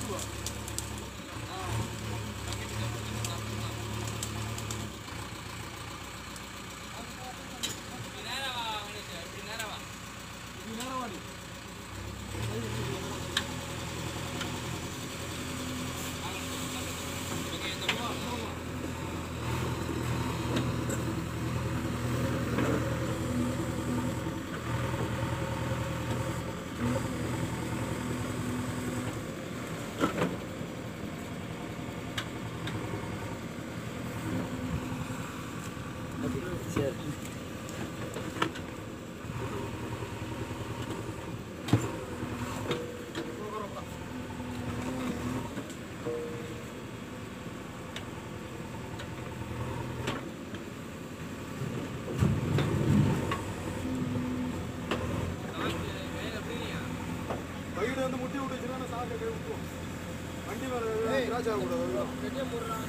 Baidu வந்து முட்டி விட்டுச்சுன்னா சாக்கை கை விட்டுரும் வண்டி மேலே கிராச் ஆகக்கூடாது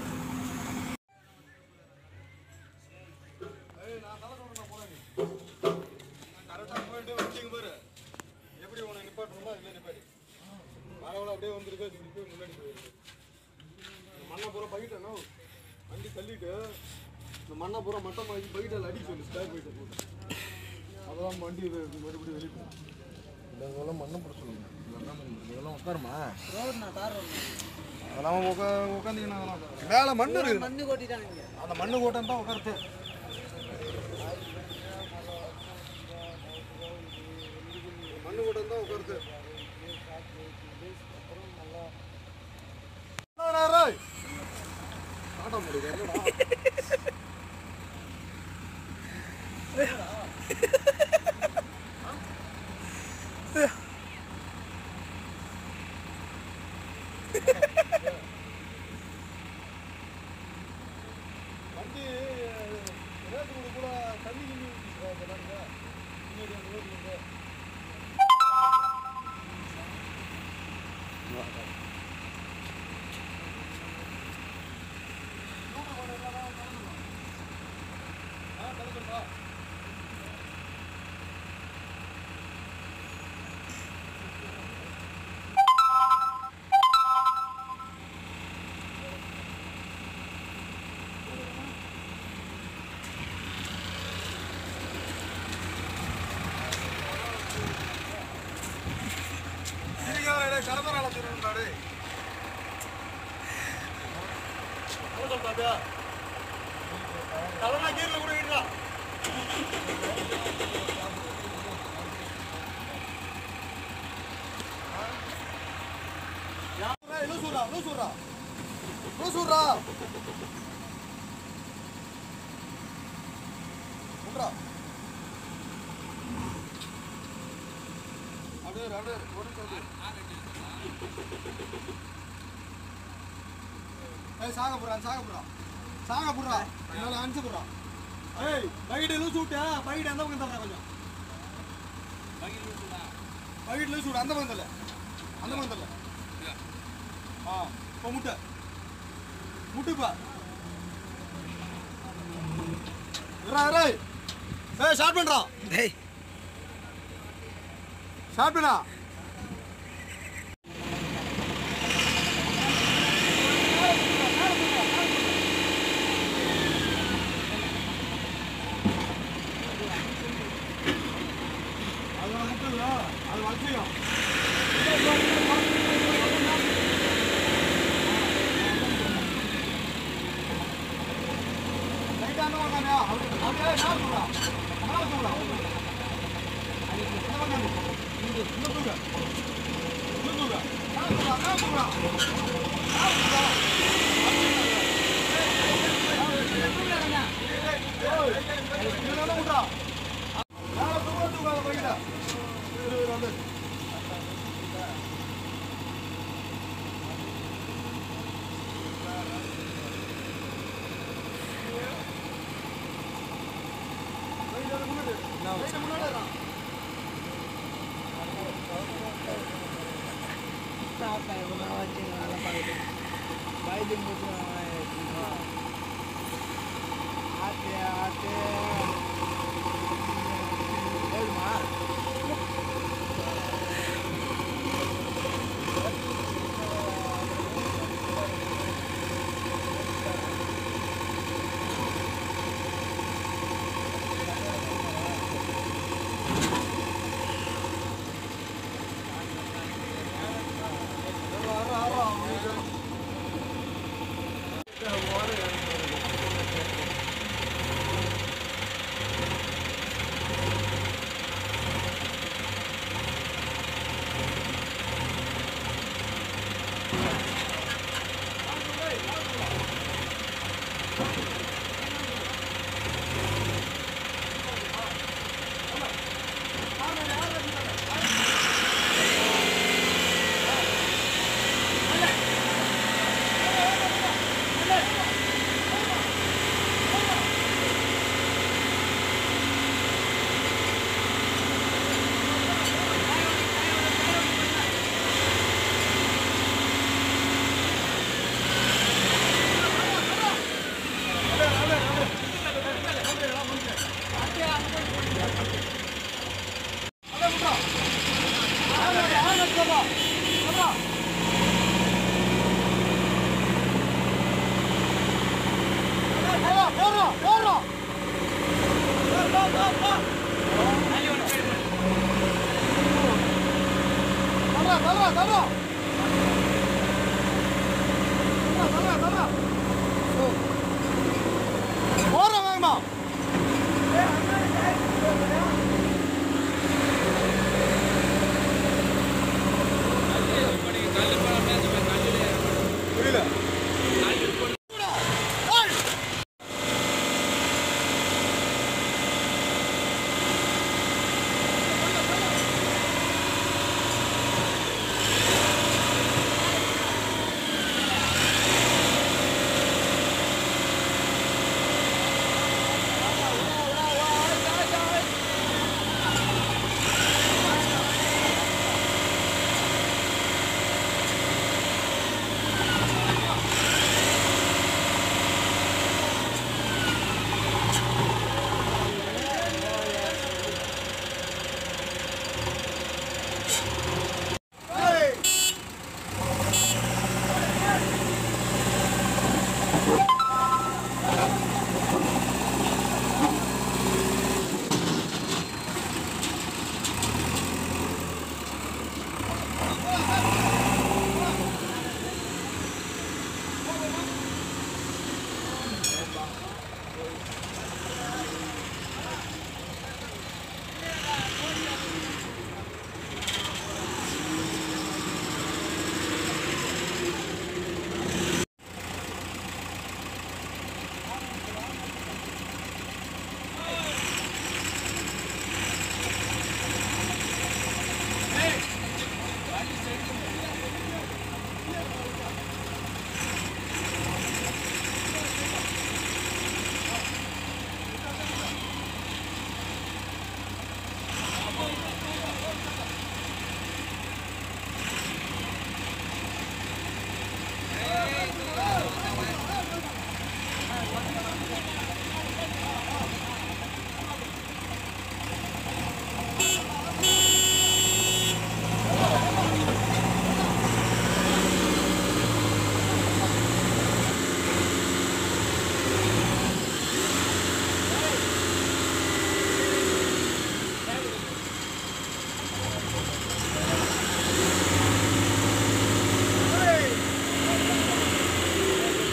ஏய், நான் தலை சொல்றேன், நான் போறேன் நீ. நான் correct ஆ போயிட்டு வண்டிக்கு பாரு. எப்படி உன்னை நிப்பாட்டணுமோ அதுல நிப்பாட்டி. வரவழ அப்படியே வந்திருக்கு, திருப்பி முன்னாடி போயிருக்கு. இந்த மண்ணை பூரா பைக்கிட்டேனோ, வண்டி தள்ளிட்டு இந்த மண்ணை பூரா மட்டமாக்கி பைக்கிட்டால் அடிக்க சொல்லு ஸ்டாக் பைட்டை போட்டு அதெல்லாம் வண்டி இது மறுபடியும் வெளியே போகும் இதெல்லாம் மண்ணை போட சொல்லுங்க இதெல்லாம் உட்காருமா அதெல்லாம் உட்கா உட்காந்தீங்கன்னா அதெல்லாம் உட்காரு. மேலே மண் இருக்குது மண்ணு கொட்டிட்டாங்க அந்த மண்ணு கூட்டம் தான் உட்காருது மண்ணு கூட்டம் தான் உட்காருது காட்ட முடியாது வண்டி ரேட்டு கூட கூட தண்ணி கிண்ணி ஊற்றிச்சு பாருங்க பின்னாடி அந்த ரோட்ல இருந்து கடமரால திருவிழாடு தலைனா கீழ கூட விடலாம் லூசுரா லூசுரா லூசுரா உட்ரா அப்படியே அப்படியே ஒரு நிமிஷம் ஏய் சாக போறான் சாக போறான் சாக போறா என்னால அனுப்பிச்சு போறான் ஏய் பைடு லூஸ் விட்டா பைடு அந்த பக்கம் தரா கொஞ்சம் பைடு லூஸ் விடு அந்த பக்கம் தரல அந்த பக்கம் தரல ஆ இப்போ முட்டை முட்டுப்பா இரா இரா ஏய் ஸ்டார்ட் பண்றா டேய் ஸ்டார்ட் பண்ணா அது முட்டுல அது வச்சியும் லைட்டான வாங்க அப்படியே நான் சொல்றேன் நான் சொல்றேன் முன்னாடி சாப்பிட்டா எவ்வளோ வச்சு நல்லா பார்க்குது வயது முடிச்சு ஆட்டு ஆட்டு ஏழுமா போறோம் வேகமா புரியல ஆ